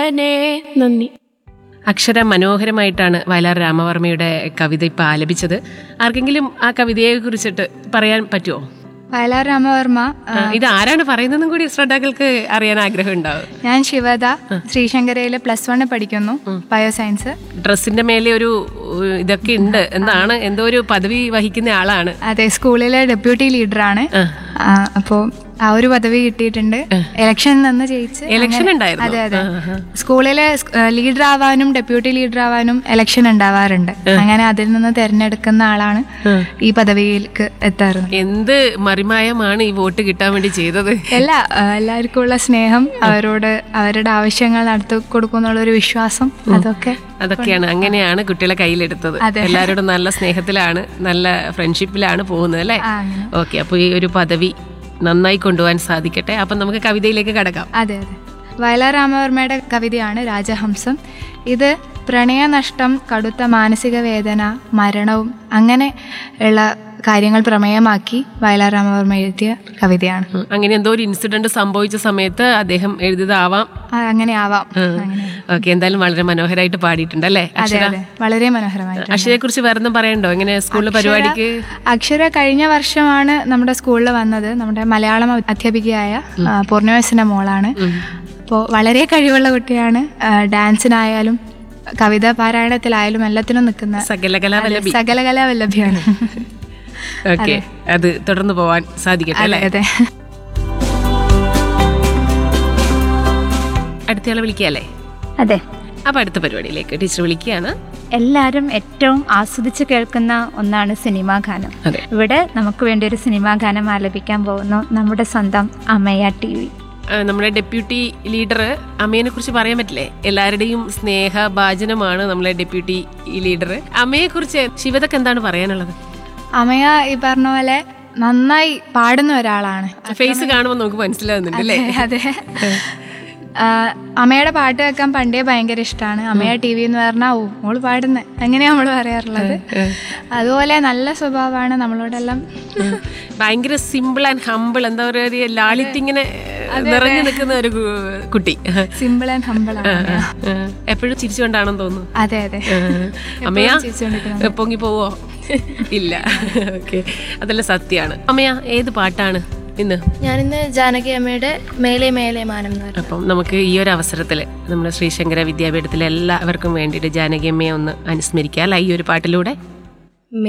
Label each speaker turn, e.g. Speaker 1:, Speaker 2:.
Speaker 1: നന്ദി
Speaker 2: അക്ഷര മനോഹരമായിട്ടാണ് വയലാർ രാമവർമ്മയുടെ കവിത ഇപ്പൊ ആലപിച്ചത് ആർക്കെങ്കിലും ആ കവിതയെ കുറിച്ചിട്ട് പറയാൻ പറ്റുമോ
Speaker 3: വയലാർ രാമവർമ്മ ആ,
Speaker 2: ഇത് ആരാണ് പറയുന്നതെന്നും കൂടി ശ്രോതാക്കൾക്ക് അറിയാൻ ആഗ്രഹം ഉണ്ടാവും
Speaker 3: ഞാൻ ശിവദ ശ്രീശങ്കരയിലെ പ്ലസ് വണ്ണിൽ പഠിക്കുന്നു ബയോസയൻസ്
Speaker 2: ഡ്രസ്സിന്റെ മേലെ ഒരു ഉ, ഇതൊക്കെ ഉണ്ട് എന്താണ് എന്തോ ഒരു പദവി വഹിക്കുന്ന ആളാണ്
Speaker 3: അതെ സ്കൂളിലെ ഡെപ്യൂട്ടി ലീഡറാണ് അപ്പോൾ ആ ഒരു പദവി കിട്ടിയിട്ടുണ്ട് ഇലക്ഷനിൽ നിന്ന് ജയിച്ച്
Speaker 2: ഇലക്ഷൻ
Speaker 3: അങ്ങനെ-
Speaker 2: ഉണ്ടായിരുന്നോ?
Speaker 3: അതെ അതെ
Speaker 2: ആഹാ.
Speaker 3: സ്കൂളിലെ ലീഡർ ആവാനും ഡെപ്യൂട്ടി ലീഡർ ആവാനും ഇലക്ഷൻ ഉണ്ടാവാറുണ്ട് അങ്ങനെ അതിൽ നിന്ന് തിരഞ്ഞെടുക്കുന്ന ആളാണ് ഈ പദവിയിലേക്ക് എത്താറുള്ളത്
Speaker 2: എന്ത് മറിമായമാണ് ഈ വോട്ട് കിട്ടാൻ വേണ്ടി ചെയ്തത്
Speaker 3: എല്ലാ ആ, എല്ലാവർക്കും ഉള്ള സ്നേഹം അവരോട് അവരുടെ ആവശ്യങ്ങൾ നടത്തി കൊടുക്കുന്നുള്ള ഒരു വിശ്വാസം അതൊക്കെ
Speaker 2: അതൊക്കെയാണ് അങ്ങനെയാണ് കുട്ടികളെ കയ്യിലെടുത്തത്
Speaker 3: അതെ.
Speaker 2: എല്ലാവരോടും നല്ല സ്നേഹത്തിലാണ് നല്ല ഫ്രണ്ട്ഷിപ്പിലാണ് പോകുന്നത് അല്ലേ
Speaker 3: ആ, അങ്ങനെ.
Speaker 2: ഓക്കെ അപ്പോൾ ഈ ഒരു പദവി നന്നായി കൊണ്ടുപോകാൻ സാധിക്കട്ടെ അപ്പം നമുക്ക് കവിതയിലേക്ക് കടക്കാം
Speaker 3: അതെ അതെ വയലാർ രാമവർമ്മയുടെ കവിതയാണ് രാജഹംസം ഇത് പ്രണയനഷ്ടം കടുത്ത മാനസിക വേദന മരണവും അങ്ങനെ ഉള്ള കാര്യങ്ങൾ പ്രമേയമാക്കി വയലാർ രാമവർമ്മ എഴുതിയ കവിതയാണ്
Speaker 2: ഉം. അങ്ങനെ എന്തോ ഒരു ഇൻസിഡന്റ് സംഭവിച്ച സമയത്ത് അദ്ദേഹം എഴുതിയതാവാം
Speaker 3: ആ, അങ്ങനെ ആവാം അങ്ങനെ
Speaker 2: ഓക്കെ എന്തായാലും വളരെ മനോഹരമായിട്ട് പാടിയിട്ടുണ്ട് അല്ലേ
Speaker 3: അതെ
Speaker 2: അക്ഷര
Speaker 3: അതെ വളരെ മനോഹരമായിട്ട്
Speaker 2: അക്ഷരയെ കുറിച്ച് വേറൊന്നും പറയണ്ടോ ഇങ്ങനെ സ്കൂളിലെ പരിപാടിക്ക്
Speaker 3: അക്ഷര കഴിഞ്ഞ വർഷമാണ് നമ്മുടെ സ്കൂളിൽ വന്നത് നമ്മുടെ മലയാളം അധ്യാപികയായ ആ, പൂർണ്ണിമസിന്റെ മോളാണ് അപ്പോൾ വളരെ കഴിവുള്ള കുട്ടിയാണ് ആ, ഡാൻസിനായാലും കവിത പാരായണത്തിലായാലും എല്ലാത്തിനും നിൽക്കുന്ന
Speaker 2: സകലകലാവല്ലഭി
Speaker 3: സകലകലാവല്ലഭ്യാണ്
Speaker 2: ഓക്കെ അത് തുടർന്ന് പോവാൻ സാധിക്കട്ടെ
Speaker 3: അതെ
Speaker 2: അല്ലേ
Speaker 3: അതെ
Speaker 2: അടുത്തയാളെ വിളിക്കല്ലേ
Speaker 4: അതെ
Speaker 2: അപ്പൊ അടുത്ത പരിപാടിയിലേക്ക് ടീച്ചർ വിളിക്കുകയാണ്
Speaker 4: എല്ലാവരും ഏറ്റവും ആസ്വദിച്ച് കേൾക്കുന്ന ഒന്നാണ് സിനിമാ ഗാനം
Speaker 2: അതെ
Speaker 4: ഇവിടെ നമുക്ക് വേണ്ടി ഒരു സിനിമാ ഗാനം ആലപിക്കാൻ പോകുന്നു നമ്മുടെ സ്വന്തം അമ്മയ ടി വി
Speaker 2: ആ, നമ്മുടെ ഡെപ്യൂട്ടി ലീഡർ അമ്മയെ കുറിച്ച് പറയാൻ പറ്റില്ലേ എല്ലാവരുടെയും സ്നേഹ ഭാജനമാണ് നമ്മളെ ഡെപ്യൂട്ടി ലീഡർ അമ്മയെ കുറിച്ച് ശിവതക്ക് എന്താണ് പറയാനുള്ളത്
Speaker 3: അമയ ഈ പറഞ്ഞ പോലെ നന്നായി പാടുന്ന ഒരാളാണ്
Speaker 2: ഫേസ് കാണുമ്പോൾ നമുക്ക് മനസ്സിലാവുന്നുണ്ട് അല്ലേ
Speaker 3: അതെ ആ, അമ്മയുടെ പാട്ട് കേൾക്കാൻ പണ്ടേ ഭയങ്കര ഇഷ്ടമാണ് അമ്മയുടെ ടി വി എന്ന് പറഞ്ഞാൽ ഓ മോള് പാടുന്നത് അങ്ങനെയാ നമ്മൾ പറയാറുള്ളത് അതുപോലെ നല്ല സ്വഭാവമാണ് നമ്മളോടെല്ലാം
Speaker 2: ഭയങ്കര സിമ്പിൾ ആൻഡ് ഹമ്പിൾ എന്താ പറയുക ഒരു ലാളിത്യങ്ങനെ നിറഞ്ഞു നിൽക്കുന്ന ഒരു കു- കുട്ടി
Speaker 3: സിമ്പിൾ ആൻഡ് ഹമ്പിൾ ആണ്
Speaker 2: എപ്പോഴും ചിരിച്ചുകൊണ്ടാണെന്ന് തോന്നുന്നു
Speaker 3: അതെ അതെ
Speaker 2: അമ്മയാ
Speaker 3: ചിരിച്ചുകൊണ്ടിരിക്കുന്നത്.
Speaker 2: പൊങ്ങി പോവോ ഇല്ല ഓക്കെ അതെല്ലാം സത്യമാണ് അമ്മയാ ഏത് പാട്ടാണ് ഇന്ന്
Speaker 1: ഞാനിന്ന് ജാനകി അമ്മയുടെ മേലെ മേലെ മാനം എന്ന് പറഞ്ഞു
Speaker 2: അപ്പം നമുക്ക് ഈ ഒരു അവസരത്തിൽ നമ്മുടെ ശ്രീശങ്കര വിദ്യാപീഠത്തിലെ എല്ലാവർക്കും വേണ്ടിയിട്ട് ജാനകിയമ്മയെ ഒന്ന് അനുസ്മരിക്കാം അല്ല ഈ ഒരു പാട്ടിലൂടെ